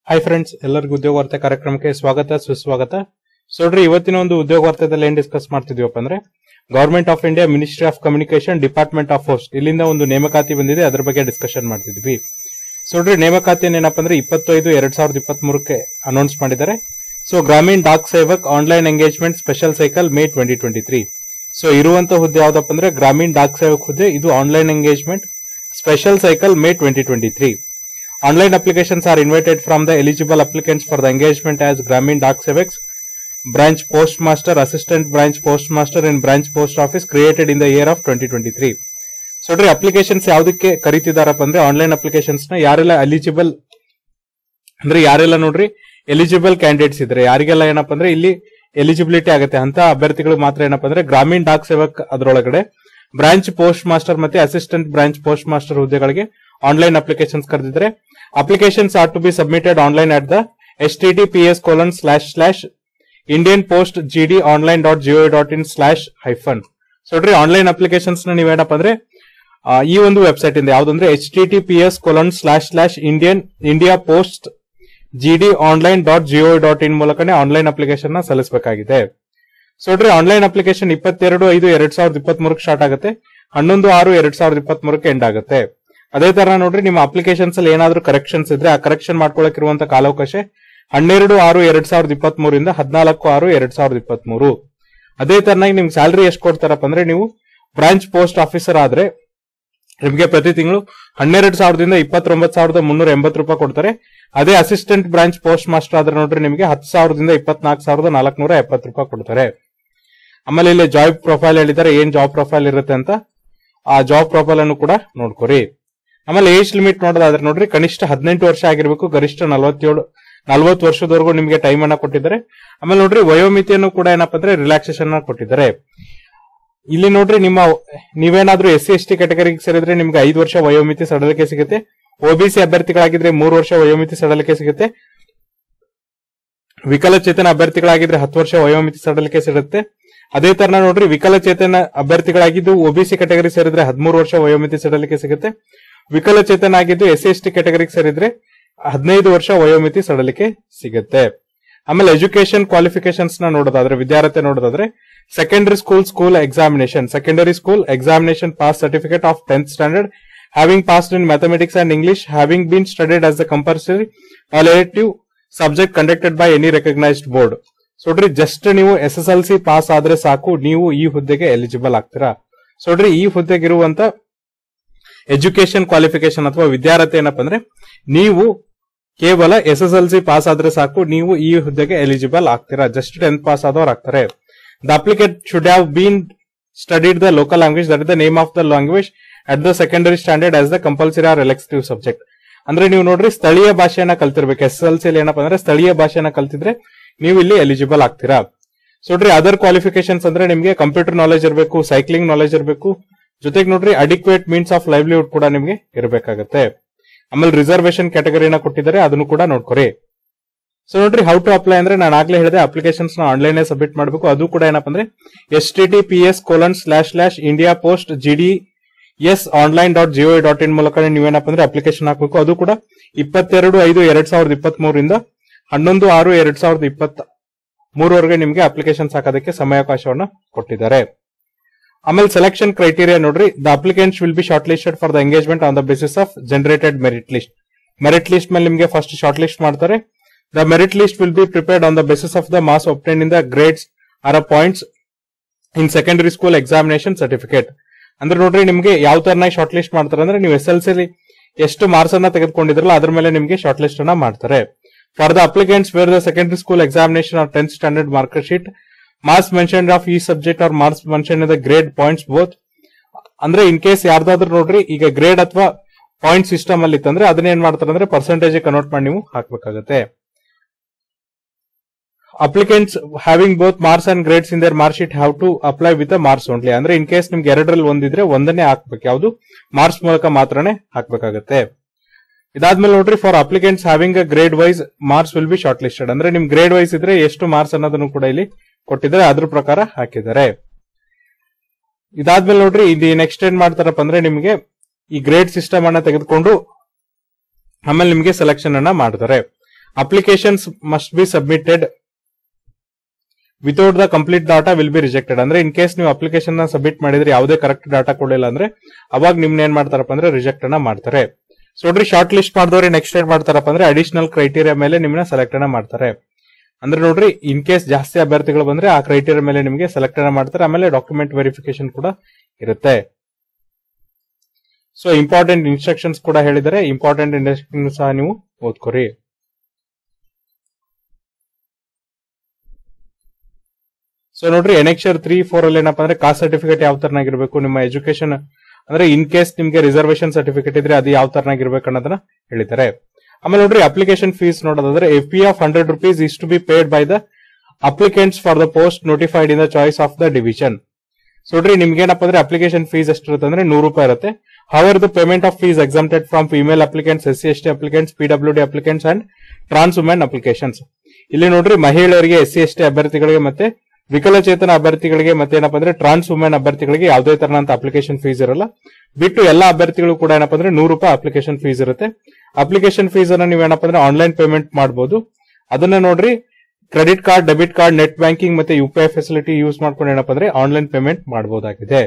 Hi friends ಎಲ್ಲರಿಗೂ ಉದ್ಯೋಗ ವಾರ್ತೆ ಕಾರ್ಯಕ್ರಮಕ್ಕೆ ಸ್ವಾಗತ ಸುಸ್ವಾಗತ ಸೊ ನೋಡ್ರಿ ಇವತ್ತಿನ ಒಂದು ಉದ್ಯೋಗ ವಾರ್ತೆದಲ್ಲಿ ಏನ್ ಡಿಸ್ಕಸ್ ಮಾಡ್ತಿದ್ವಪ್ಪ ಅಂದ್ರೆ government of India ministry of communication department of post ಇಲ್ಲಿಂದ ಒಂದು ನೇಮಕಾತಿ ಬಂದಿದೆ ಅದ್ರ ಬಗ್ಗೆ ಡಿಸ್ಕಷನ್ ಮಾಡ್ತಿದ್ವಿ ಸೊ ನೋಡ್ರಿ ನೇಮಕಾತಿ ಏನಪ್ಪ ಅಂದ್ರೆ ಇಪ್ಪತ್ತೈದು ಎರಡ್ ಸಾವಿರದ ಇಪ್ಪತ್ತ್ ಮೂರಕ್ಕೆ ಅನೌನ್ಸ್ ಮಾಡಿದ್ದಾರೆ so Gramin Dak Sevak online engagement special cycle May twenty twenty three so ಇರುವಂತ ಹುದ್ದೆ ಯಾವ್ದಪ್ಪ ಅಂದ್ರೆ ಗ್ರಾಮೀಣ್ ಡಾಕ್ ಸೇವಕ್ ಹುದ್ದೆ ಇದು online engagement special cycle May twenty twenty three Online applications are invited from the eligible applicants for the engagement as Grameen Dak Sevaks, branch postmaster, assistant branch postmaster in branch post office created in the year of 2023. So ನೋಡ್ರಿ applications ಯಾವ್ದಕ್ಕೆ ಕರಿತಿದಾರಪ್ಪ ಅಂದ್ರೆ online applications ನ ಯಾರೆಲ್ಲ eligible ಅಂದ್ರೆ ಯಾರೆಲ್ಲ ನೋಡ್ರಿ eligible candidates ಇದ್ರೆ ಯಾರಿಗೆಲ್ಲ ಏನಪ್ಪ ಅಂದ್ರೆ ಇಲ್ಲಿ ಎಲಿಜಿಬಿಲಿಟಿ ಆಗುತ್ತೆ ಅಂತ ಅಭ್ಯರ್ಥಿಗಳು ಮಾತ್ರ ಏನಪ್ಪ ಅಂದ್ರೆ ಗ್ರಾಮೀಣ್ ಡಾಕ್ ಸೇವಕ್ ಅದರೊಳಗಡೆ ಬ್ರಾಂಚ್ ಪೋಸ್ಟ್ ಮಾಸ್ಟರ್ ಮತ್ತೆ ಅಸಿಸ್ಟೆಂಟ್ ಬ್ರಾಂಚ್ ಪೋಸ್ಟ್ ಮಾಸ್ಟರ್ ಹುದ್ದೆಗಳಿಗೆ ಆನ್ಲೈನ್ ಅಪ್ಲಿಕೇಶನ್ಸ್ ಕರೆದಿದ್ರೆ applications are to be submitted online at the S T T P S colon slash slash Indian post G D online dot G O dot in slash hyphen so ನೋಡ್ರಿ online applications ನ ನೀವೇನಪ್ಪ ಅಂದ್ರೆ ಆ, ಈ ಒಂದು website ಇಂದ ಯಾವ್ದಂದ್ರೆ H T T P S colon slash slash Indian India post G D online dot G O dot in ಮೂಲಕನೇ ಆನ್ಲೈನ್ ಅಪ್ಲಿಕೇಶನ್ ನ ಸಲ್ಲಿಸಬೇಕಾಗಿದೆ ಸೊ ನೋಡ್ರಿ ಆನ್ಲೈನ್ ಅಪ್ಲಿಕೇಶನ್ ಇಪ್ಪತ್ತೆರಡು ಐದು ಎರಡ್ ಸಾವಿರದ ಇಪ್ಪತ್ತ್ ಮೂರಕ್ಕೆ ಸ್ಟಾರ್ಟ್ ಆಗುತ್ತೆ ಹನ್ನೊಂದು ಆರು ಎರಡ್ ಸಾವಿರದ ಇಪ್ಪತ್ತ್ ಮೂರಕ್ಕೆ ಎಂಡ್ ಆಗುತ್ತೆ ಅದೇ ತರ ನೋಡ್ರಿ ನಿಮ್ಮ ಅಪ್ಲಿಕೇಶನ್ಸ್ ಅಲ್ಲಿ ಏನಾದ್ರೂ ಕರೆಕ್ಷನ್ಸ್ ಇದ್ರೆ ಆ ಕರೆಕ್ಷನ್ ಮಾಡ್ಕೊಳಕಿರುವಂತ ಕಾಲಾವಕಾಶ ಹನ್ನೆರಡು ಆರು ಎರಡ್ ಸಾವಿರದ ಇಪ್ಪತ್ತ್ ಮೂರಿಂದ ಹದಿನಾಲ್ಕು ಆರು ಎರಡ್ ಸಾವಿರದ ಇಪ್ಪತ್ತ್ ಮೂರು ಅದೇ ತರನಾಗಿ ನಿಮ್ಗೆ ಸ್ಯಾಲರಿ ಎಷ್ಟು ಕೊಡ್ತಾರಪ್ಪ ಅಂದ್ರೆ ನೀವು ಬ್ರಾಂಚ್ ಪೋಸ್ಟ್ ಆಫೀಸರ್ ಆದ್ರೆ ನಿಮಗೆ ಪ್ರತಿ ತಿಂಗಳು ಹನ್ನೆರಡು ಸಾವಿರದಿಂದ ಇಪ್ಪತ್ತೊಂಬತ್ತು ಸಾವಿರದ ಮುನ್ನೂರ ಎಂಬತ್ತು ರೂಪಾಯಿ ಕೊಡ್ತಾರೆ ಅದೇ ಅಸಿಸ್ಟೆಂಟ್ ಬ್ರಾಂಚ್ ಪೋಸ್ಟ್ ಮಾಸ್ಟರ್ ಆದ್ರೆ ನೋಡ್ರಿ ನಿಮಗೆ ಹತ್ತು ಸಾವಿರದಿಂದ ಇಪ್ಪತ್ನಾಲ್ಕು ಸಾವಿರದ ನಾಲ್ಕುನೂರ ಎಪ್ಪತ್ತು ರೂಪಾಯಿ ಕೊಡ್ತಾರೆ ಆಮೇಲೆ ಇಲ್ಲಿ ಜಾಬ್ ಪ್ರೊಫೈಲ್ ಹೇಳಿದ್ದಾರೆ ಏನ್ ಜಾಬ್ ಪ್ರೊಫೈಲ್ ಇರುತ್ತೆ ಅಂತ ಆ ಜಾಬ್ ಪ್ರೊಫೈಲ್ ಅನ್ನು ಕೂಡ ನೋಡ್ಕೊರಿ ಆಮೇಲೆ ಏಜ್ ಲಿಮಿಟ್ ನೋಡೋದಾದ್ರೆ ನೋಡ್ರಿ ಕನಿಷ್ಠ ಹದಿನೆಂಟು ವರ್ಷ ಆಗಿರ್ಬೇಕು ಗರಿಷ್ಠ ನಲವತ್ತೇಳು ನಲ್ವತ್ತು ವರ್ಷದವರೆಗೂ ನಿಮಗೆ ಟೈಮ್ ಅನ್ನ ಕೊಟ್ಟಿದ್ದಾರೆ ಆಮೇಲೆ ನೋಡ್ರಿ ವಯೋಮಿತಿಯನ್ನು ಕೂಡ ಏನಪ್ಪಾ ಅಂದ್ರೆ ರಿಲ್ಯಾಕ್ಸೇಷನ್ ಕೊಟ್ಟಿದ್ದಾರೆ ಇಲ್ಲಿ ನೋಡ್ರಿ ನಿಮ್ಮ ನೀವೇನಾದ್ರೂ ಎಸ್ ಸಿ ಎಸ್ ಟಿ ಕ್ಯಾಟಗರಿಗೆ ಸೇರಿದ್ರೆ ನಿಮ್ಗೆ ಐದು ವರ್ಷ ವಯೋಮಿತಿ ಸಡಲಿಕೆ ಸಿಗುತ್ತೆ ಒಬಿಸಿ ಅಭ್ಯರ್ಥಿಗಳಾಗಿದ್ರೆ ಮೂರು ವರ್ಷ ವಯೋಮಿತಿ ಸಡಲಿಕೆ ಸಿಗುತ್ತೆ ವಿಕಲಚೇತನ ಅಭ್ಯರ್ಥಿಗಳಾಗಿದ್ರೆ ಹತ್ತು ವರ್ಷ ವಯೋಮಿತಿ ಸಡಲಿಕೆ ಸಿಗುತ್ತೆ ಅದೇ ತರ ನೋಡ್ರಿ ವಿಕಲಚೇತನ ಅಭ್ಯರ್ಥಿಗಳಾಗಿದ್ದು ಒಬಿಸಿ ಕ್ಯಾಟಗರಿ ಸೇರಿದ್ರೆ ಹದಿಮೂರು ವರ್ಷ ವಯೋಮಿತಿ ಸಡಲಿಕೆ ಸಿಗುತ್ತೆ ವಿಕಲಚೇತನ ಆಗಿದ್ದು ಎಸ್ ಸಿ ಎಸ್ ಟಿ ಕ್ಯಾಟಗರಿಗೆ ಸೇರಿದ್ರೆ ಹದಿನೈದು ವರ್ಷ ವಯೋಮಿತಿ ಸಡಲಿಕೆ ಸಿಗುತ್ತೆ ಆಮೇಲೆ ಎಜುಕೇಶನ್ ಕ್ವಾಲಿಫಿಕೇಶನ್ಸ್ ನ ನೋಡೋದಾದ್ರೆ ವಿದ್ಯಾರ್ಥಿ ನೋಡೋದಾದ್ರೆ secondary school school examination secondary school examination pass certificate of tenth standard having passed in mathematics and English having been studied as the compulsory relative subject conducted by any recognised board so ನೋಡ್ರಿ just ನೀವು S S L C pass ಆದ್ರೆ ಸಾಕು ನೀವು ಈ ಹುದ್ದೆಗೆ eligible ಆಗ್ತೀರಾ so ನೋಡ್ರಿ ಈ ಹುದ್ದೆಗಿರುವಂತ ಎಜುಕೇಶನ್ ಕ್ವಾಲಿಫಿಕೇಶನ್ ಅಥವಾ ವಿದ್ಯಾರ್ಥಿ ಏನಪ್ಪ ಅಂದ್ರೆ ನೀವು ಕೇವಲ S S L C pass ಆದ್ರೆ ಸಾಕು ನೀವು ಈ ಹುದ್ದೆಗೆ ಎಲಿಜಿಬಲ್ ಆಗ್ತೀರಾ ಜಸ್ಟ್ ಟೆಂತ್ ಪಾಸ್ ಆದವ್ರು ಆಗ್ತಾರೆ the applicant should have been studied the local language that is the name of the language at the secondary standard as the compulsory or elective subject ಅಂದ್ರೆ ನೀವು ನೋಡ್ರಿ ಸ್ಥಳೀಯ ಭಾಷೆಯನ್ನ ಕಲ್ತಿರ್ಬೇಕು ಎಸ್ ಎಲ್ ಸಿ ಏನಪ್ಪ ಅಂದ್ರೆ ಸ್ಥಳೀಯ ಭಾಷೆಯನ್ನ ಕಲ್ತಿದ್ರೆ ನೀವು ಇಲ್ಲಿ ಎಲಿಜಿಬಲ್ ಆಗ್ತೀರಾ ಸೊ ನೋಡ್ರಿ ಅದರ್ ಕ್ವಾಲಿಫಿಕೇಶನ್ಸ್ ಅಂದ್ರೆ ನಿಮಗೆ ಕಂಪ್ಯೂಟರ್ ನಾಲೆಜ್ ಇರಬೇಕು ಸೈಕ್ಲಿಂಗ್ ನಾಲೆಜ್ ಇರಬೇಕು ಜೊತೆಗೆ ನೋಡ್ರಿ ಅಡಿಕ್ವೇಟ್ ಮೀನ್ಸ್ ಆಫ್ ಲೈವ್ಲಿಹುಡ್ ಕೂಡ ನಿಮಗೆ ಇರಬೇಕಾಗತ್ತೆ ಆಮೇಲೆ ರಿಸರ್ವೇಶನ್ ಕ್ಯಾಟಗರಿನ ಕೊಟ್ಟಿದ್ದಾರೆ ಅದನ್ನು ಕೂಡ ನೋಡ್ಕೊರಿ ಸೊ ನೋಡ್ರಿ ಹೌ ಟು ಅಪ್ಲೈ ಅಂದ್ರೆ ನಾನು ಆಗ್ಲೇ ಹೇಳಿದೆ ಅಪ್ಲಿಕೇಶನ್ಸ್ ನ ಆನ್ಲೈನ್ ಸಬ್ಮಿಟ್ ಮಾಡಬೇಕು ಅದು ಕೂಡ ಏನಪ್ಪ ಅಂದ್ರೆ S T T P S colon slash slash India post G D S online dot G O dot in ಮೂಲಕ ನೀವೇನಪ್ಪ ಅಂದ್ರೆ ಅಪ್ಲಿಕೇಶನ್ ಹಾಕಬೇಕು ಅದು ಕೂಡ ಇಪ್ಪತ್ತೆರಡು ಐದು ಎರಡ್ ಸಾವಿರದ ಇಪ್ಪತ್ತ್ ಮೂರಿಂದ ಹನ್ನೊಂದು ಆರು ಎರಡ್ ಸಾವಿರದ ಇಪ್ಪತ್ತ ಮೂರವರೆಗೆ ನಿಮಗೆ ಅಪ್ಲಿಕೇಶನ್ಸ್ ಹಾಕೋದಕ್ಕೆ ಸಮಯಾವಕಾಶವನ್ನ ಕೊಟ್ಟಿದ್ದಾರೆ ಆಮೇಲೆ ಸೆಲೆಕ್ಷನ್ ಕ್ರೈಟೀರಿಯಾ ನೋಡ್ರಿ the applicants will be short listed for the engagement on the basis of generated merit list merit list ಮೇಲೆ ನಿಮಗೆ ಫಸ್ಟ್ ಶಾರ್ಟ್ ಲಿಸ್ಟ್ ಮಾಡ್ತಾರೆ the merit list will be prepared on the basis of the marks obtain in the grades or points in secondary school examination certificate ಅಂದ್ರೆ ನೋಡ್ರಿ ನಿಮಗೆ ಯಾವ ತರನಾಗಿ short list ಮಾಡ್ತಾರೆ ಅಂದ್ರೆ ನೀವು ಎಸ್ ಎಲ್ ಸಿ ಎಷ್ಟು ಮಾರ್ಕ್ಸ್ ಅನ್ನ ತೆಗೆದುಕೊಂಡಿದ್ರಲ್ಲ ಅದ್ರ ಮೇಲೆ ನಿಮಗೆ ಶಾರ್ಟ್ ಲಿಸ್ಟ್ ಅನ್ನ ಮಾಡ್ತಾರೆ for the applicants where the secondary school examination or tenth standard mark sheet marks mention of ಈ subject or marks mention the grade points both ಅಂದ್ರೆ ಇನ್ ಕೇಸ್ ಯಾರ್ದಾದ್ರು ನೋಡ್ರಿ ಈಗ ಗ್ರೇಡ್ ಅಥವಾ ಪಾಯಿಂಟ್ ಸಿಸ್ಟಮ್ ಅಲ್ಲಿ ಇತ್ತಂದ್ರೆ ಅದನ್ನ ಏನ್ ಮಾಡ್ತಾರೆ ಅಂದ್ರೆ ಪರ್ಸೆಂಟೇಜ್ ಕನ್ವರ್ಟ್ ಮಾಡಿ ನೀವು ಹಾಕ್ಬೇಕಾಗತ್ತೆ applicants having both marks and grades in their mark sheet have to apply with marks only ಅಂದ್ರೆ ಇನ್ ಕೇಸ್ ನಿಮ್ಗೆ ಎರಡರಲ್ಲಿ ಒಂದಿದ್ರೆ ಒಂದನ್ನೇ ಹಾಕ್ಬೇಕು ಯಾವುದು ಮಾರ್ಕ್ಸ್ ಮೂಲಕ ಮಾತ್ರನೇ ಹಾಕ್ಬೇಕಾಗತ್ತೆ ಇದಾದ್ಮೇಲೆ ನೋಡ್ರಿ for applicants having a grade wise marks will be short listed ಅಂದ್ರೆ ನಿಮ್ ಗ್ರೇಡ್ ವೈಸ್ ಇದ್ರೆ ಎಷ್ಟು ಮಾರ್ಕ್ಸ್ ಅನ್ನೋದನ್ನು ಕೂಡ ಇಲ್ಲಿ ಕೊಟ್ಟಿದ್ದಾರೆ ಅದ್ರ ಪ್ರಕಾರ ಹಾಕಿದ್ದಾರೆ ಇದಾದ್ಮೇಲೆ ನೋಡ್ರಿ ಇದು ನೆಕ್ಸ್ಟ್ ಏನ್ ಮಾಡ್ತಾರಪ್ಪ ಅಂದ್ರೆ ನಿಮಗೆ ಈ ಗ್ರೇಡ್ ಸಿಸ್ಟಮ್ ಅನ್ನ ತೆಗೆದುಕೊಂಡು ಆಮೇಲೆ ನಿಮಗೆ ಸೆಲೆಕ್ಷನ್ ಅನ್ನ ಮಾಡ್ತಾರೆ applications must be submitted without the complete data will be rejected ಅಂದ್ರೆ ಇನ್ ಕೇಸ್ ನೀವು ಅಪ್ಲಿಕೇಶನ್ ನ ಸಬ್ಮಿಟ್ ಮಾಡಿದ್ರೆ ಯಾವುದೇ ಕರೆಕ್ಟ್ ಡಾಟಾ ಕೊಡಲಿಲ್ಲ ಅಂದ್ರೆ ಅವಾಗ ನಿಮ್ನ ಏನ್ ಮಾಡ್ತಾರಪ್ಪ ಅಂದ್ರೆ ರಿಜೆಕ್ಟ್ ಅನ್ನ ಮಾಡ್ತಾರೆ ಸೊ ನೋಡ್ರಿ ಶಾರ್ಟ್ ಲಿಸ್ಟ್ ಮಾಡಿದವ್ರೆ ನೆಕ್ಸ್ಟ್ ಏನ್ ಮಾಡ್ತಾರಪ್ಪ ಅಂದ್ರೆ ಅಡಿಷನಲ್ ಕ್ರೈಟೀರಿಯಾ ಮೇಲೆ ನಿಮ್ನ ಸೆಲೆಕ್ಟ್ ಅನ್ನ ಮಾಡ್ತಾರೆ ಅಂದ್ರೆ ನೋಡ್ರಿ ಇನ್ ಕೇಸ್ ಜಾಸ್ತಿ ಅಭ್ಯರ್ಥಿಗಳು ಬಂದ್ರೆ ಆ ಕ್ರೈಟೀರಿಯಾ ಮೇಲೆ ನಿಮಗೆ ಸೆಲೆಕ್ಟ್ ಅನ್ನ ಮಾಡ್ತಾರೆ ಆಮೇಲೆ ಡಾಕ್ಯುಮೆಂಟ್ ವೆರಿಫಿಕೇಶನ್ ಕೂಡ ಇರುತ್ತೆ ಸೊ ಇಂಪಾರ್ಟೆಂಟ್ ಇನ್ಸ್ಟ್ರಕ್ಷನ್ಸ್ ಕೂಡ ಹೇಳಿದರೆ ಇಂಪಾರ್ಟೆಂಟ್ ಇನ್ಸ್ಟ್ರಕ್ಷನ್ ಸಹ ನೀವು ಓದ್ಕೊರಿ ಸೊ ನೋಡ್ರಿ ಎನೆಕ್ಷರ್ ತ್ರೀ ಫೋರ್ ಅಲ್ಲಿ ಏನಪ್ಪಾ ಅಂದ್ರೆ ಕಾಸ್ಟ್ ಸರ್ಟಿಫಿಕೇಟ್ ಯಾವ ತರನಾಗಿರ್ಬೇಕು ನಿಮ್ಮ ಎಜುಕೇಶನ್ ಅಂದ್ರೆ ಇನ್ ಕೇಸ್ ನಿಮ್ಗೆ ರಿಸರ್ವೇಶನ್ ಸರ್ಟಿಫಿಕೇಟ್ ಇದ್ರೆ ಅದು ಯಾವ ತರನಾಗಿರ್ಬೇಕು ಅನ್ನೋದನ್ನ ಹೇಳಿದ್ದಾರೆ ಆಮೇಲೆ ನೋಡ್ರಿ ಅಪ್ಲಿಕೇಶನ್ ಫೀಸ್ ನೋಡೋದಾದ್ರೆ F P of hundred rupees is to be paid by the applicants for the post notified in the choice of the division so ನೋಡ್ರಿ ನಿಮ್ಗೆ ಏನಪ್ಪ ಅಂದ್ರೆ ಅಪ್ಲಿಕೇಶನ್ ಫೀಸ್ ಎಷ್ಟಿರುತ್ತೆ ಅಂದ್ರೆ ನೂರು ರೂಪಾಯಿ ಇರುತ್ತೆ however the payment of fees exempted from female applicants S C S T applicants P W D applicants and trans women applications ಇಲ್ಲಿ ನೋಡ್ರಿ ಮಹಿಳೆಯರಿಗೆ ಎಸ್ ಸಿ ಎಸ್ ಟಿ ಅಭ್ಯರ್ಥಿಗಳಿಗೆ ಮತ್ತೆ ವಿಕಲಚೇತನ ಅಭ್ಯರ್ಥಿಗಳಿಗೆ ಮತ್ತೆ ಏನಪ್ಪಾ ಅಂದ್ರೆ ಟ್ರಾನ್ಸ್ ವುಮೆನ್ ಅಭ್ಯರ್ಥಿಗಳಿಗೆ ಯಾವುದೇ ತರನಂತ ಅಪ್ಲಿಕೇಶನ್ ಫೀಸ್ ಇರಲ್ಲ ಬಿಟ್ಟು ಎಲ್ಲಾ ಅಭ್ಯರ್ಥಿಗಳು ಕೂಡ ಏನಪ್ಪಾ ಅಂದ್ರೆ ನೂರು ರೂಪಾಯಿ ಅಪ್ಲಿಕೇಶನ್ ಫೀಸ್ ಇರುತ್ತೆ ಅಪ್ಲಿಕೇಶನ್ ಫೀಸ್ ಅನ್ನ ನೀವು ಏನಪ್ಪಾ ಅಂದ್ರೆ ಆನ್ಲೈನ್ ಪೇಮೆಂಟ್ ಮಾಡಬಹುದು ಅದನ್ನ ನೋಡ್ರಿ credit card debit card net banking ಮತ್ತೆ U P I facility use ಮಾಡ್ಕೊಂಡು ಏನಪ್ಪಾ ಅಂದ್ರೆ ಆನ್ಲೈನ್ ಪೇಮೆಂಟ್ ಮಾಡಬಹುದಾಗಿದೆ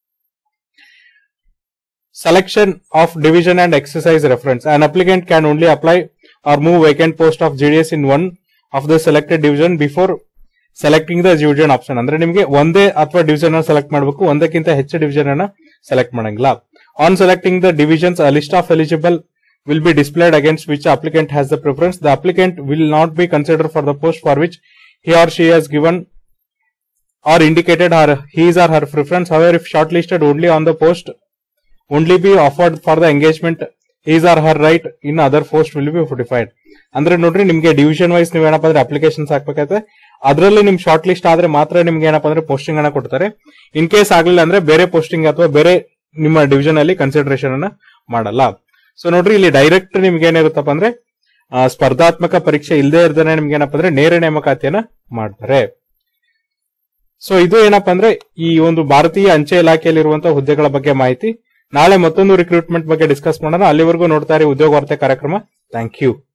selection of division and exercise reference an applicant can only apply or move vacant post of GDS in one of the selected division before selecting the division option ಅಂದ್ರೆ ನಿಮಗೆ ಒಂದೇ ಅಥವಾ division select ಮಾಡಬೇಕು ಒಂದಕ್ಕಿಂತ ಹೆಚ್ಚು division ಅನ್ನ select ಮಾಡಂಗಿಲ್ಲ on selecting the divisions a list of eligible will be displayed against which applicant has the preference. The applicant will not be considered for the post for which he or she has given or indicated her his or her preference. However, if shortlisted only on the post, only be offered for the engagement his or her right in other post will be notified. ಅಂದ್ರೆ ನೋಡ್ರಿ ನಿಮ್ಗೆ division wise ನೀವು ಏನಪ್ಪಾ ಅಂದ್ರೆ applications ಹಾಕ್ಬೇಕಾದ್ರೆ ಅದರಲ್ಲಿ ನಿಮ್ short list ಆದ್ರೆ ಮಾತ್ರ ನಿಮ್ಗೆ ಏನಪ್ಪಾ ಅಂದ್ರೆ ಪೋಸ್ಟಿಂಗ್ ಅನ್ನ ಕೊಡ್ತಾರೆ ಇನ್ ಕೇಸ್ ಆಗ್ಲಿಲ್ಲ ಅಂದ್ರೆ ಬೇರೆ ಪೋಸ್ಟಿಂಗ್ ಅಥವಾ ಬೇರೆ ನಿಮ್ಮ ಡಿವಿಷನ್ ಅಲ್ಲಿ ಕನ್ಸಿಡರೇಷನ್ ಅನ್ನ ಮಾಡಲ್ಲ ಸೊ ನೋಡ್ರಿ ಇಲ್ಲಿ ಡೈರೆಕ್ಟ್ ನಿಮ್ಗೆ ಏನಿರುತ್ತಪ್ಪ ಅಂದ್ರೆ ಆ, ಸ್ಪರ್ಧಾತ್ಮಕ ಪರೀಕ್ಷೆ ಇಲ್ಲದೆ ಇರ್ದೇನೆ ನಿಮ್ಗೆ ಏನಪ್ಪಾ ಅಂದ್ರೆ ನೇರ ನೇಮಕಾತಿಯನ್ನ ಮಾಡ್ತಾರೆ ಸೊ ಇದು ಏನಪ್ಪಾ ಅಂದ್ರೆ ಈ ಒಂದು ಭಾರತೀಯ ಅಂಚೆ ಇಲಾಖೆಯಲ್ಲಿರುವಂತಹ ಹುದ್ದೆಗಳ ಬಗ್ಗೆ ಮಾಹಿತಿ ನಾಳೆ ಮತ್ತೊಂದು ರಿಕ್ರೂಟ್ಮೆಂಟ್ ಬಗ್ಗೆ ಡಿಸ್ಕಸ್ ಮಾಡೋಣ ಅಲ್ಲಿವರೆಗೂ ನೋಡ್ತಾ ಇರಿ ಉದ್ಯೋಗ ವಾರ್ತೆ ಕಾರ್ಯಕ್ರಮ ಥ್ಯಾಂಕ್ ಯು